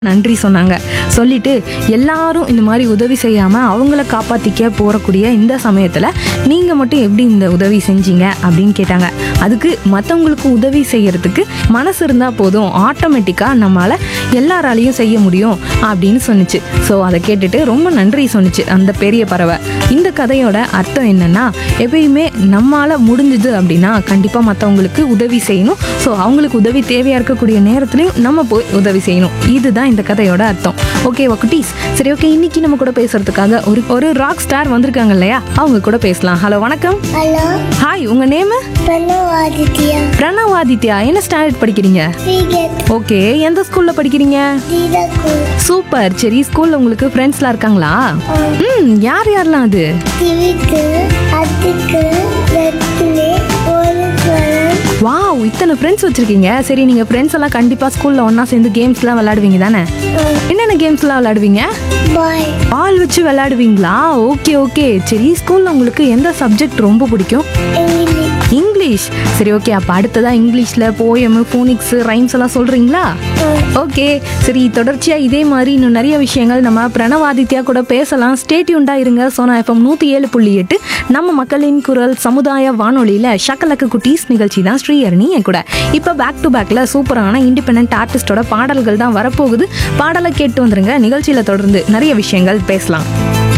நன்றி சொன்னாங்க சொல்லிட்டு எல்லாரும் இந்த மாதிரி உதவி செய்யாமல் அவங்கள காப்பாற்றிக்க போகக்கூடிய இந்த சமயத்தில் நீங்கள் மட்டும் எப்படி இந்த உதவி செஞ்சீங்க அப்படின்னு கேட்டாங்க அதுக்கு மற்றவங்களுக்கு உதவி செய்யறதுக்கு மனசு இருந்தால் போதும் ஆட்டோமேட்டிக்காக நம்மளால் எல்லாராலையும் செய்ய முடியும் அப்படின்னு சொன்னுச்சு ஸோ அதை கேட்டுட்டு ரொம்ப நன்றி சொன்னுச்சு அந்த பெரிய பறவை இந்த கதையோட அர்த்தம் என்னன்னா எப்பயுமே நம்மால் முடிஞ்சுது அப்படின்னா கண்டிப்பாக மற்றவங்களுக்கு உதவி செய்யணும் ஸோ அவங்களுக்கு உதவி தேவையாக இருக்கக்கூடிய நேரத்துலையும் நம்ம போய் உதவி செய்யணும் இதுதான் இந்த கதையோட அர்த்தம் ஓகே குட்டீஸ் சரி ஓகே இன்னைக்கு நம்ம கூட பேசுறதுக்காக ஒரு ஒரு ராக் ஸ்டார் வந்திருக்காங்க இல்லையா அவங்க கூட பேசலாம் ஹலோ வணக்கம் ஹலோ ஹாய் உங்க நேம் பிரணவாதித்யா பிரணவ் ஆதித்யா என்ன ஸ்டாண்டர்ட் படிக்கிறீங்க கிரிக்கெட் ஓகே எந்த ஸ்கூல்ல படிக்கிறீங்க தீரக்கு சூப்பர் சரி ஸ்கூல்ல உங்களுக்கு ஃப்ரெண்ட்ஸ்லாம் இருக்காங்களா ம் யார் யாரெல்லாம் அது திவிக்கு அதுக்கு லட்சுமி ஒரு ஸ்வரம் வாவ் இத்தனை ஃப்ரெண்ட்ஸ் வச்சிருக்கீங்க சரி நீங்க ஃப்ரெண்ட்ஸ் எல்லாம் கண்டிப்பா ஸ்கூல்ல ஒண்ணா சேர்ந்து கேம்ஸ்லாம் விளையாடுவீங்க தானே என்னென்ன கேம்ஸ்லாம் விளையாடுவீங்க பாய் பால் வச்சு விளையாடுவீங்களா ஓகே ஓகே சரி ஸ்கூல்ல உங்களுக்கு எந்த சப்ஜெக்ட் ரொம்ப பிடிக்கும் இங்கிலீஷ் இங்கிலீஷ் சரி ஓகே அப்போ அடுத்ததா இங்கிலீஷ்ல போயம் ஃபோனிக்ஸ் ரைம்ஸ் எல்லாம் சொல்றீங்களா ஓகே சரி தொடர்ச்சியா இதே மாதிரி இன்னும் நிறைய விஷயங்கள் நம்ம பிரணவாதித்யா கூட பேசலாம் ஸ்டேட்யூண்டா இருங்க சோனா எஃப்எம் நூத்தி ஏழு புள்ளி எட்டு நம்ம மக்களின் குரல் சமுதாய வானொலியில ஷக்கலக்கு குட்டீஸ் நிகழ்ச்சி தான் ஸ்ரீஹரணி என் கூட இப்போ பேக் டு பேக்ல சூப்பரான இண்டிபெண்ட் ஆர்டிஸ்டோட பாடல்கள் தான் வரப்போகுது பாடலை கேட்டு வந்துருங்க நிகழ்ச்சியில தொடர்ந்து நிறைய விஷயங்கள் பேசலாம்